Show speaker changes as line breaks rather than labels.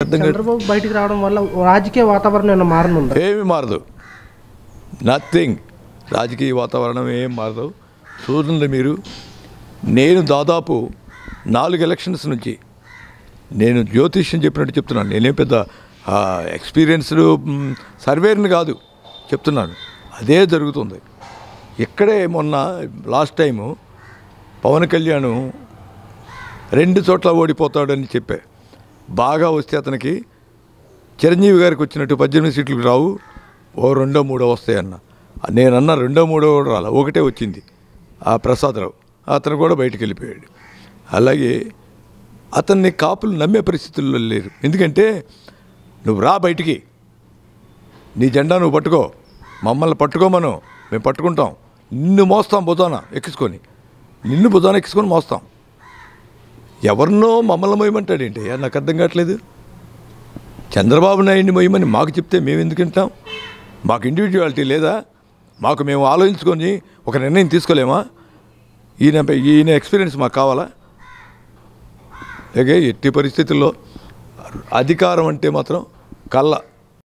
అర్థం కాదు
చంద్రబాబు బయటికి రావడం వల్ల రాజకీయ వాతావరణం ఏమైనా మారనుందా
ఏమి మారదు నథింగ్ రాజకీయ వాతావరణం ఏం మారదు చూడండి మీరు నేను దాదాపు నాలుగు ఎలక్షన్స్ నుంచి నేను జ్యోతిష్యం చెప్పినట్టు చెప్తున్నాను నేనేం పెద్ద ఎక్స్పీరియన్స్డ్ సర్వేర్ని కాదు చెప్తున్నాను అదే జరుగుతుంది ఇక్కడే మొన్న లాస్ట్ టైము పవన్ కళ్యాణ్ రెండు చోట్ల ఓడిపోతాడని చెప్పా బాగా వస్తే అతనికి చిరంజీవి గారికి వచ్చినట్టు పద్దెనిమిది సీట్లు రావు ఓ రెండో మూడో వస్తాయన్న నేనన్న రెండో మూడో కూడా రాల ఒకటే వచ్చింది ఆ ప్రసాదరావు అతను కూడా బయటికి వెళ్ళిపోయాడు అలాగే అతన్ని కాపులు నమ్మే పరిస్థితుల్లో లేరు ఎందుకంటే నువ్వు రా బయటికి నీ జెండా నువ్వు పట్టుకో మమ్మల్ని పట్టుకోమను మేము పట్టుకుంటాం నిన్ను మోస్తాం బుధాన ఎక్కించుకొని నిన్ను బుధాన ఎక్కించుకొని మోస్తాం ఎవరినో మమ్మల్ని మోయమంటాడేంటి నాకు అర్థం కావట్లేదు చంద్రబాబు నాయుడిని మొయ్యమని మాకు చెప్తే మేము ఎందుకు వింటాం మాకు ఇండివిజువాలిటీ లేదా మాకు మేము ఆలోచించుకొని ఒక నిర్ణయం తీసుకోలేమా ఈయన ఈయన ఎక్స్పీరియన్స్ మాకు కావాలా అలాగే ఎట్టి పరిస్థితుల్లో అధికారం అంటే మాత్రం కళ్ళ